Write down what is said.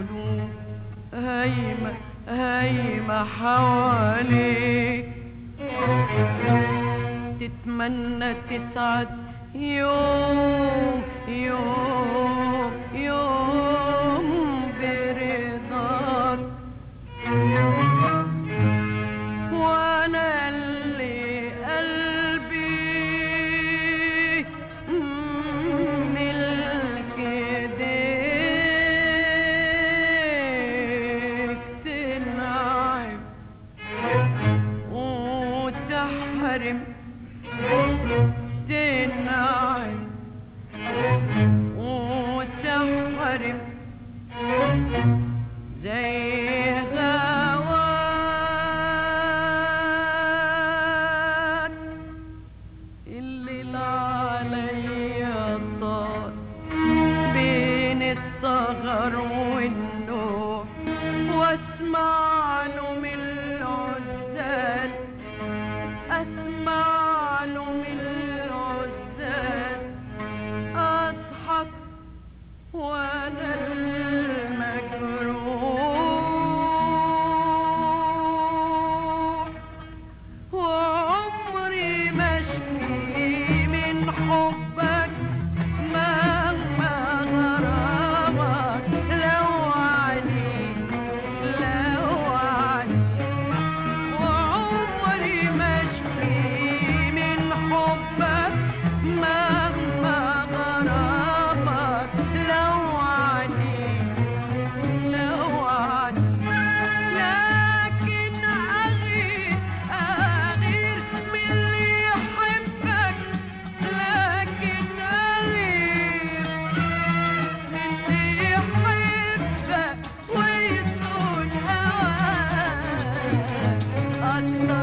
القلوب هايمة هايمة حواليك تتمنى تسعد يوم يوم يوم برضاك وانا اللي قلبي ملك ايديك تنعم وتحرم تنعم وتحرم زي هواك الليل عليا طال بين السهر والنوم واسمع له من العزال اسمع له من العزال اضحك وانا المجروح وعمري ما اشكي من حبك مهما غرامك لو عني لو عني وعمري ما اشكي من حبك مهما غرامك لو عني لو عني لكن أغير أغير من اللي يحبك لكن أغير من اللي يحبك ويصون هواك أكتر